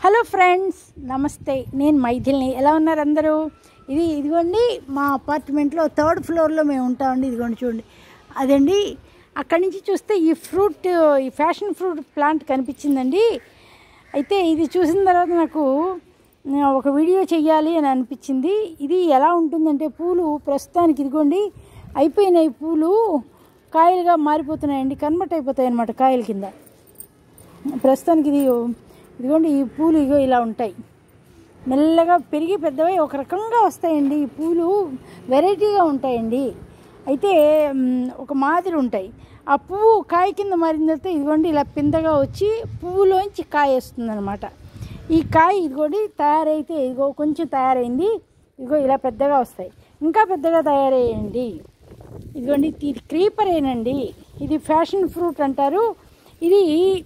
hello friends నమస్తే నేను మైథిల్ని ఎలా ఉన్నారు అందరూ ఇది ఇదిగోండి మా అపార్ట్మెంట్లో థర్డ్ ఫ్లోర్లో మేము ఉంటామండి ఇదిగోండి చూడండి అదండి అక్కడి నుంచి చూస్తే ఈ ఫ్రూట్ ఈ ఫ్యాషన్ ఫ్రూట్ ప్లాంట్ కనిపించిందండి అయితే ఇది చూసిన తర్వాత నాకు ఆ, ఒక వీడియో చెయ్యాలి అని అనిపించింది ఇది ఎలా ఉంటుందంటే పూలు ప్రస్తుతానికి ఇదిగోండి అయిపోయినాయి పూలు కాయలుగా మారిపోతున్నాయండి కన్వర్ట్ అయిపోతాయి అన్నమాట కాయల కింద ప్రస్తుతానికి ఇది ఇదిగోండి ఈ పూలు ఇగో ఇలా ఉంటాయి మెల్లగా పెరిగి పెద్దవై ఒక రకంగా వస్తాయండి ఈ పూలు వెరైటీగా ఉంటాయండి అయితే మ్, ఒక మాదిరి ఉంటాయి ఆ పువ్వు కాయ కింద మారిన తర్వాత ఇదిగోండి ఇలా పిందగా వచ్చి పువ్వులోంచి కాయ వస్తుంది అనమాట ఈ కాయ ఇదిగోండి తయారైతే ఇదిగో కొంచెం తయారైంది ఇదిగో ఇలా పెద్దగా వస్తాయి ఇంకా పెద్దగా తయారయ్యండి ఇదిగోండి ఇది క్రీపరేనండి ఇది ఫ్యాషన్ ఫ్రూట్ అంటారు ఇది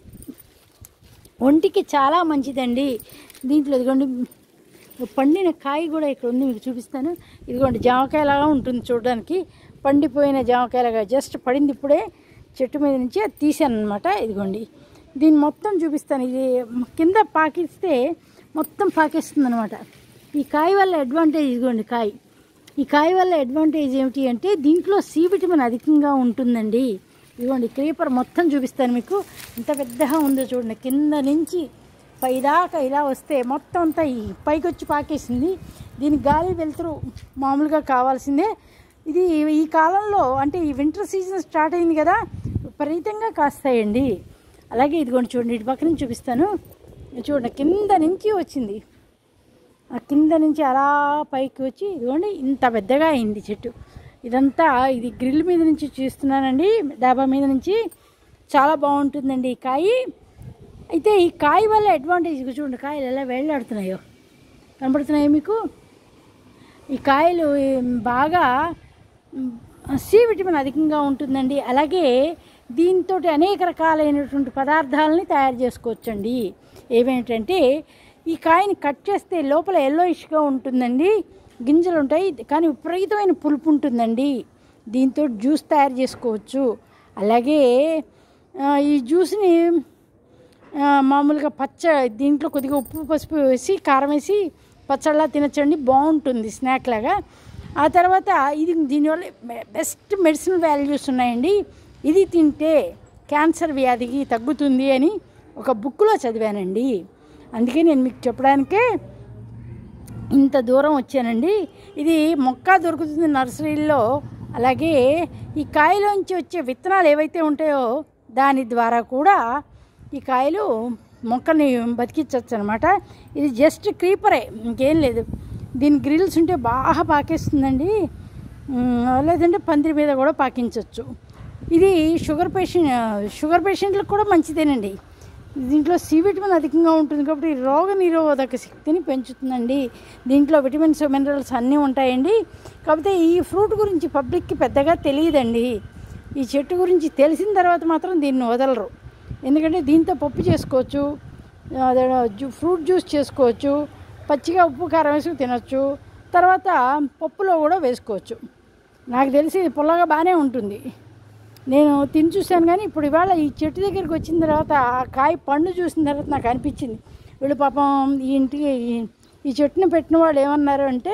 ఒంటికి చాలా మంచిదండి దీంట్లో ఇదిగోండి పండిన కాయ కూడా ఇక్కడ ఉంది మీకు చూపిస్తాను ఇదిగోండి జామకాయలాగా ఉంటుంది చూడడానికి పండిపోయిన జామకాయలాగా జస్ట్ పడింది ఇప్పుడే చెట్టు మీద నుంచి అది తీసాను అనమాట ఇదిగోండి దీన్ని మొత్తం చూపిస్తాను ఇది కింద పాకిస్తే మొత్తం పాకిస్తుంది అనమాట ఈ కాయ వల్ల అడ్వాంటేజ్ ఇదిగోండి కాయ ఈ కాయ వల్ల అడ్వాంటేజ్ ఏమిటి అంటే దీంట్లో సి విటమిన్ అధికంగా ఉంటుందండి ఇదిగోండి క్రీపర్ మొత్తం చూపిస్తాను మీకు ఎంత పెద్దగా ఉందో చూడండి కింద నుంచి పైదాకా ఇలా వస్తే మొత్తం అంతా ఈ పైకి వచ్చి పాకేసింది దీనికి గాలి వెళ్తురు మామూలుగా కావాల్సిందే ఇది ఈ కాలంలో అంటే ఈ వింటర్ సీజన్ స్టార్ట్ అయింది కదా విపరీతంగా కాస్తాయండి అలాగే ఇదిగోండి చూడండి ఇటు పక్క నుంచి చూపిస్తాను చూడండి కింద నుంచి వచ్చింది ఆ కింద నుంచి అలా పైకి వచ్చి ఇదిగోండి ఇంత పెద్దగా అయింది చెట్టు ఇదంతా ఇది గ్రిల్ మీద నుంచి చూస్తున్నానండి డాబా మీద నుంచి చాలా బాగుంటుందండి ఈ కాయ అయితే ఈ కాయ వల్ల అడ్వాంటేజ్ ఇదిగో చూడండి కాయలు ఎలా వేళ్ళాడుతున్నాయో కనబడుతున్నాయో మీకు ఈ కాయలు ఏం, బాగా మ్, సి విటమిన్ అధికంగా ఉంటుందండి అలాగే దీంతో అనేక రకాలైనటువంటి పదార్థాలని తయారు చేసుకోవచ్చండి ఏమేంటంటే ఈ కాయని కట్ చేస్తే లోపల ఎల్లోయిష్గా ఉంటుందండి గింజలు ఉంటాయి కానీ విపరీతమైన పులుపు ఉంటుందండి దీంతో జ్యూస్ తయారు చేసుకోవచ్చు అలాగే ఆ, ఈ జ్యూస్ని ఆ, మామూలుగా పచ్చ దీంట్లో కొద్దిగా ఉప్పు పసుపు వేసి కారం వేసి పచ్చళ్ళ తినచ్చండి బాగుంటుంది స్నాక్ లాగా ఆ తర్వాత ఇది దీనివల్ల బెస్ట్ మెడిసిన్ వాల్యూస్ ఉన్నాయండి ఇది తింటే క్యాన్సర్ వ్యాధికి తగ్గుతుంది అని ఒక బుక్లో చదివానండి అందుకే నేను మీకు చెప్పడానికే ఇంత దూరం వచ్చానండి ఇది మొక్క దొరుకుతుంది నర్సరీల్లో అలాగే ఈ కాయలోంచి వచ్చే విత్తనాలు ఏవైతే ఉంటాయో దాని ద్వారా కూడా ఈ కాయలు మొక్కని బతికించవచ్చు అనమాట ఇది జస్ట్ క్రీపరే ఇంకేం లేదు దీని గ్రిల్స్ ఉంటే బాగా పాకేస్తుందండి ఉమ్, లేదంటే పందిరి మీద కూడా పాకించవచ్చు ఇది షుగర్ పేషెంట్ షుగర్ పేషెంట్లకు కూడా మంచిదేనండి దీంట్లో సి విటమిన్ అధికంగా ఉంటుంది కాబట్టి రోగ నిరోధక శక్తిని పెంచుతుందండి దీంట్లో విటమిన్స్ మినరల్స్ అన్నీ ఉంటాయండి కాకపోతే ఈ ఫ్రూట్ గురించి పబ్లిక్కి పెద్దగా తెలియదండి ఈ చెట్టు గురించి తెలిసిన తర్వాత మాత్రం దీన్ని వదలరు ఎందుకంటే దీంతో పప్పు చేసుకోవచ్చు అదే జ్యూ- ఫ్రూట్ జ్యూస్ చేసుకోవచ్చు పచ్చిగా ఉప్పు కారం వేసుకు తినొచ్చు తర్వాత పప్పులో కూడా వేసుకోవచ్చు నాకు తెలిసి ఇది పుల్లగా బాగానే ఉంటుంది నేను తిని చూశాను కానీ ఇప్పుడు ఇవాళ ఈ చెట్టు దగ్గరికి వచ్చిన తర్వాత ఆ కాయ పండు చూసిన తర్వాత నాకు అనిపించింది వీళ్ళు పాపం ఈ ఇంటికి ఈ- ఈ చెట్టుని పెట్టిన వాళ్ళు ఏమన్నారు అంటే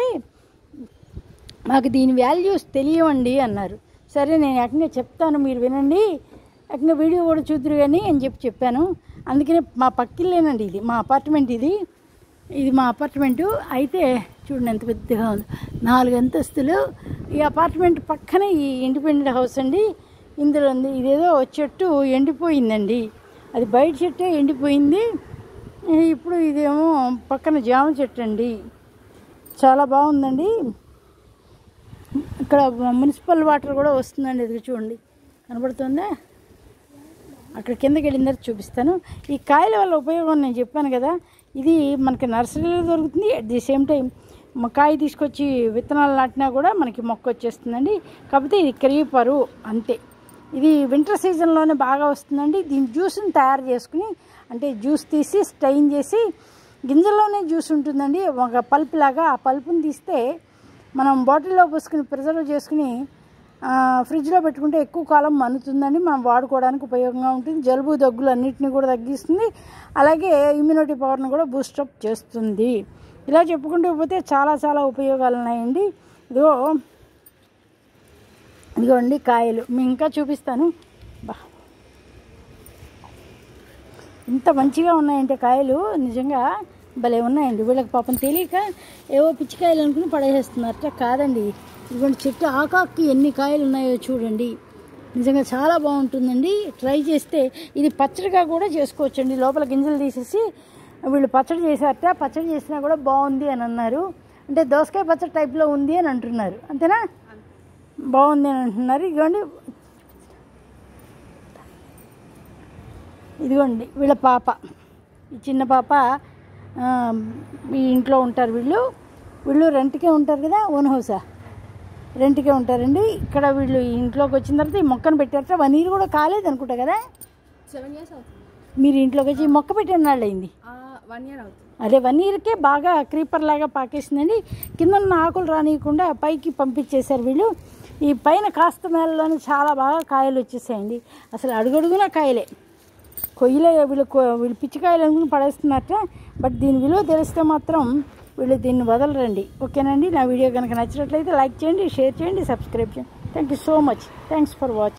మాకు దీని వాల్యూస్ తెలియవండి అన్నారు సరే నేను ఏకంగా చెప్తాను మీరు వినండి ఏకంగా వీడియో కూడా చూద్దరు కానీ అని చెప్పి చెప్పాను అందుకనే మా పక్కిల్లేనండి ఇది మా అపార్ట్మెంట్ ఇది ఇది మా అపార్ట్మెంటు అయితే చూడండి ఎంత పెద్దగా ఉంది నాలుగు అంతస్తులు ఈ అపార్ట్మెంట్ పక్కనే ఈ ఇండిపెండెంట్ హౌస్ అండి ఇందులో ఉంది ఇదేదో చెట్టు ఎండిపోయిందండి అది బయట చెట్టే ఎండిపోయింది ఇప్పుడు ఇదేమో పక్కన జామ చెట్టు అండి చాలా బాగుందండి ఇక్కడ మున్సిపల్ వాటర్ కూడా వస్తుందండి ఇది చూడండి కనబడుతుందా అక్కడ కిందకి వెళ్ళిన తర్వాత చూపిస్తాను ఈ కాయల వల్ల ఉపయోగం నేను చెప్పాను కదా ఇది మనకి నర్సరీలో దొరుకుతుంది అట్ ది సేమ్ టైం మ- కాయ తీసుకొచ్చి విత్తనాలు నాటినా కూడా మనకి మొక్క వచ్చేస్తుందండి కాకపోతే ఇది క్రీపరు అంతే ఇది వింటర్ సీజన్లోనే బాగా వస్తుందండి దీని జ్యూస్ని తయారు చేసుకుని అంటే జ్యూస్ తీసి స్టైన్ చేసి గింజల్లోనే జ్యూస్ ఉంటుందండి ఒక పల్ప్ లాగా ఆ పల్పుని తీస్తే మనం బాటిల్లో పోసుకుని ప్రిజర్వ్ చేసుకుని ఆ, ఫ్రిడ్జ్లో పెట్టుకుంటే ఎక్కువ కాలం మన్నుతుందండి మనం వాడుకోవడానికి ఉపయోగంగా ఉంటుంది జలుబు దగ్గులు అన్నిటిని కూడా తగ్గిస్తుంది అలాగే ఇమ్యూనిటీ పవర్ని కూడా బూస్టప్ చేస్తుంది ఇలా చెప్పుకుంటూ పోతే చాలా చాలా ఉపయోగాలు ఉన్నాయండి ఇదిగో ఇదిగోండి కాయలు మీకు ఇంకా చూపిస్తాను బా ఇంత మంచిగా ఉన్నాయంటే కాయలు నిజంగా భలే ఉన్నాయండి వీళ్ళకి పాపం తెలియక ఏవో పిచ్చికాయలు అనుకుని పడేసేస్తున్నారు కాదండి ఇదిగోండి చెట్టు ఆకాకి ఎన్ని కాయలు ఉన్నాయో చూడండి నిజంగా చాలా బాగుంటుందండి ట్రై చేస్తే ఇది పచ్చడిగా కూడా చేసుకోవచ్చండి లోపల గింజలు తీసేసి వీళ్ళు పచ్చడి చేశారట పచ్చడి చేసినా కూడా బాగుంది అని అన్నారు అంటే దోసకాయ పచ్చడి టైప్లో ఉంది అని అంటున్నారు అంతేనా బాగుంది అని అంటున్నారు ఇదిగోండి ఇదిగోండి వీళ్ళ పాప ఈ చిన్న పాప ఆ, ఈ ఇంట్లో ఉంటారు వీళ్ళు వీళ్ళు రెంట్కే ఉంటారు కదా ఓన్ హౌసా రెంట్కే ఉంటారండి ఇక్కడ వీళ్ళు ఈ ఇంట్లోకి వచ్చిన తర్వాత ఈ మొక్కను పెట్టారట వన్ ఇయర్ కూడా కాలేదు అనుకుంటా కదా సెవెన్ ఇయర్స్ అవుతుంది మీరు ఇంట్లోకి వచ్చి ఈ మొక్క పెట్టిన నాళ్ళు అయింది వన్ ఇయర్ అవుతుంది అదే వన్ ఇయర్కే బాగా క్రీపర్ లాగా పాకేసిందండి కింద ఉన్న ఆకులు రానియకుండా పైకి పంపించేశారు వీళ్ళు ఈ పైన కాస్త మేలలోనే చాలా బాగా కాయలు వచ్చేసాయండి అసలు అడుగడుగున కాయలే కొయ్యలే వీళ్ళు కొ- వీళ్ళు పిచ్చికాయలు అనుకుని పడేస్తున్నారట బట్ దీని విలువ తెలిస్తే మాత్రం వీళ్ళు దీన్ని వదలరండి ఓకేనండి నా వీడియో కనుక నచ్చినట్లయితే లైక్ చేయండి షేర్ చేయండి సబ్స్క్రైబ్ చేయండి thank you so much thanks for watching